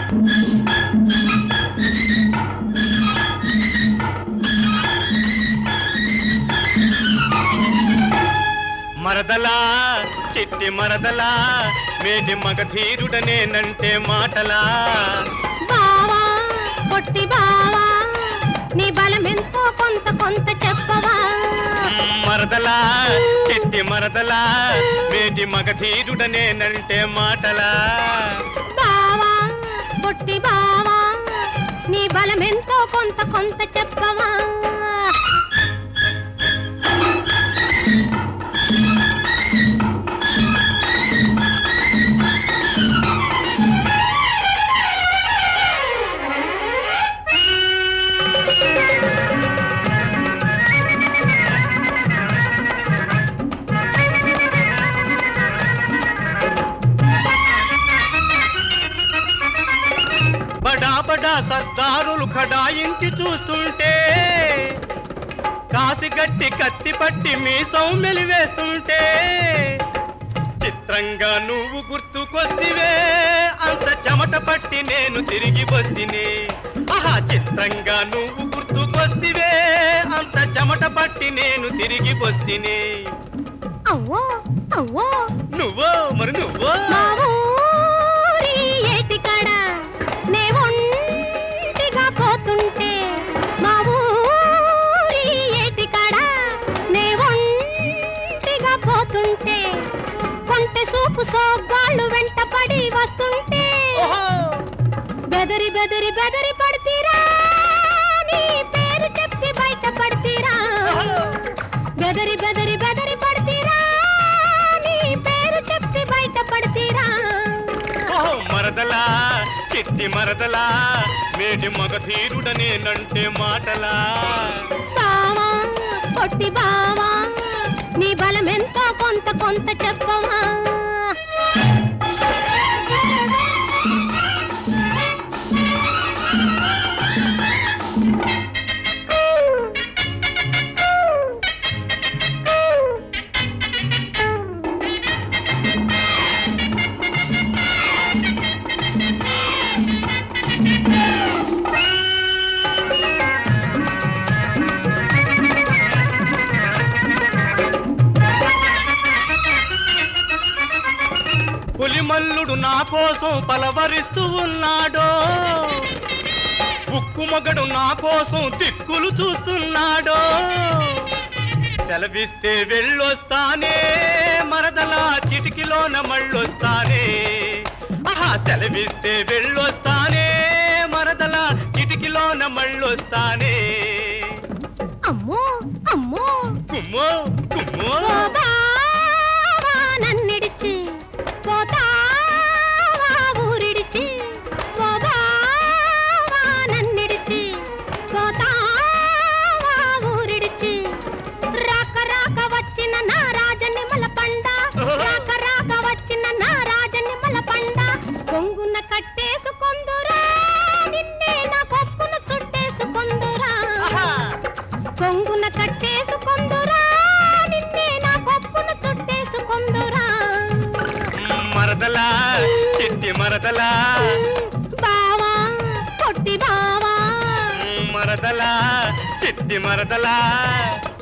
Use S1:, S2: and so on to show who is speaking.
S1: మరదలా చిట్టి మరదలా మేటి మగధీరుడనేనంటే మాటలా
S2: బావా పొట్టి బావా నీ బలమెంతో కొంత కొంత చెప్పవా
S1: మరదలా చిట్టి మరదలా మేటి మగధీరుడనేనంటే మాటలా
S2: బావా పొట్టి బావా నీ బలమెంతో కొంత కొంత చెప్పవా
S1: బడా బడా సర్దారులు ఖడాయించి చూస్తుంటే కాసిగట్టి కత్తి పట్టి మీసం మెలివేస్తుంటే చిత్రంగా నువ్వు గుర్తుకొస్తివే అంత చెమట పట్టి నేను తిరిగి వస్తిని ఆహా చిత్రంగా నువ్వు గుర్తుకొస్తివే అంత చెమట పట్టి నేను తిరిగి వస్తిని
S2: అవ్వో అవ్వో
S1: నువ్వో మరి నువ్వో
S2: మా ఊరి ఏటికాడ నే ఒంటిగా పోతుంటే మా ఊరి ఏటికాడ నే ఒంటిగా పోతుంటే కొంటె సూపు సోగ్గాళ్ళు వెంట పడి వస్తుంటే
S1: ఓహో
S2: బెదరి బెదరి బెదరి పడితీరా నీ పేరు చెప్పి బయట పడితీరా
S1: ఓహో
S2: బెదరి బెదరి బెదరి పడితీరా నీ పేరు చెప్పి బయట పడితీరా
S1: ఓ మరదలా చిట్టి మరదలా మేటి మగధీరుడనేనంటే మాటలా
S2: బావా పొట్టి బావా నీ బలమెంతో కొంత కొంత చెప్పవా
S1: పులిమల్లుడు నా కోసం పలవరిస్తూ ఉన్నాడో ఉక్కు మొగడు నా కోసం దిక్కులు చూస్తున్నాడో సెలవిస్తే వెళ్ళొస్తానే మరదలా చిటికిలోన మళ్ళొస్తానే ఆహా సెలవిస్తే వెళ్ళొస్తానే మరదలా చిటికిలోన మళ్ళొస్తానే
S2: అమ్మో అమ్మో
S1: కుమ్మో కుమ్మో
S2: ఓ బావా నన్నిడిచి పోతావా ఊరిడిచి ఓ బావా నన్నిడిచి పోతావా ఊరిడిచి రాక రాక వచ్చిన నా రాజనిమల పండ రాక రాక వచ్చిన నా రాజనిమల పండ కొంగున కట్టేసుకొందురా నిన్నే నా పప్పున చుట్టేసుకొందురా
S1: ఆహా
S2: కొంగున కట్టేసుకొందురా నిన్నే నా పప్పున చుట్టేసుకొందురా
S1: మరదలా చిట్టి మరదలా
S2: బావా పొట్టి బావా
S1: మరదలా చిట్టి మరదలా